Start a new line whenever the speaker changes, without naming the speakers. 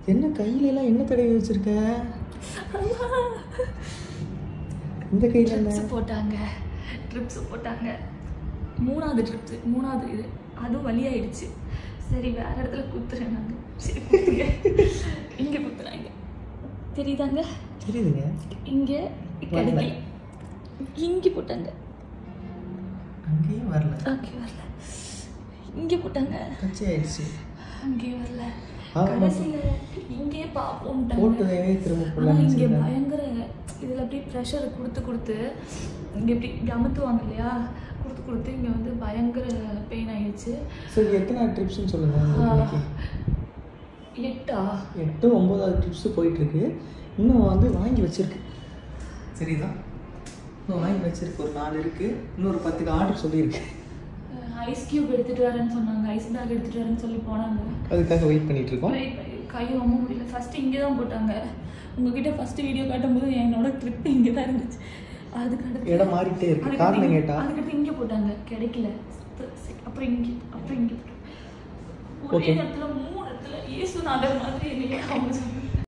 என்ன கையில எல்லாம் என்ன தடவி வச்சிருக்க இந்த கையில என்ன
ட்ரிப்ஸ் போட்டாங்க ட்ரிப்ஸ் போட்டாங்க மூணாவது ட்ரிப்ஸ் மூணாவது இது அதுவும் வழியாயிடுச்சு சரி வேற இடத்துல குத்துறேன் நாங்கள் சரி குத்துங்க இங்கே குத்துறாங்க தெரியுதாங்க
தெரியுதுங்க
இங்கே கிடைக்கல இங்கே போட்டாங்க
அங்கேயும் வரல
அங்கே வரல இங்கே போட்டாங்க
கச்சி ஆயிடுச்சு
அங்கேயும் வரல
ஆமா.
கடைசியில் இங்கேயே பார்ப்போம்ட்டாங்க
போட்டதே திரும்ப
ஆனா
போடலாம்னு
இங்க
நினைச்சிருக்காங்க.
பயங்கர இதுல அப்படியே ப்ரெஷர் கொடுத்து கொடுத்து இங்க இப்படி இப்படி அமுத்துவாங்க இல்லையா கொடுத்து கொடுத்து இங்க வந்து பயங்கர பெயின் ஆயிடுச்சு
சரி எத்தனை ட்ரிப்ஸ்னு சொல்லுங்க உங்களுக்கு இன்னைக்கு?
எட்டா
எட்டு ஒன்பதாவது ட்ரிப்ஸ் போயிட்டு இருக்கு இன்னும் வந்து வாங்கி வச்சிருக்கு சரிதா இன்னும் வாங்கி வச்சிருக்கு ஒரு நாலு இருக்கு இன்னொரு பத்துக்கு ஆர்டர் சொல்லியிருக்கு
ஐஸ் கியூப் எடுத்துட்டு வரேன்னு சொன்னாங்க ஐஸ் பேக் எடுத்துட்டு வரேன்னு சொல்லி போனாங்க
அதுக்காக வெயிட் பண்ணிட்டு இருக்கோம்
Wait, wait, கை ரொம்ப முடியல ஃபர்ஸ்ட் இங்கே தான் போட்டாங்க உங்ககிட்ட ஃபர்ஸ்ட் வீடியோ காட்டும்போது என்னோட ட்ரிப் இங்கே தான் இருந்துச்சு அதுக்கு அடுத்து
இடம் மாறிக்கிட்டே இருக்கு
அதுக்கடுத்து
காரணம்
இங்க-
கேட்டா
அதுக்கடுத்து இங்கே போட்டாங்க கிடைக்கல சரி, அப்புறம் இங்கே அப்புறம் இங்கே போட்டாங்க ஒரே
Okay.
இடத்துல மூணு இடத்துல இயேசுநாதர் மாதிரி என்னைய காமிச்சாங்க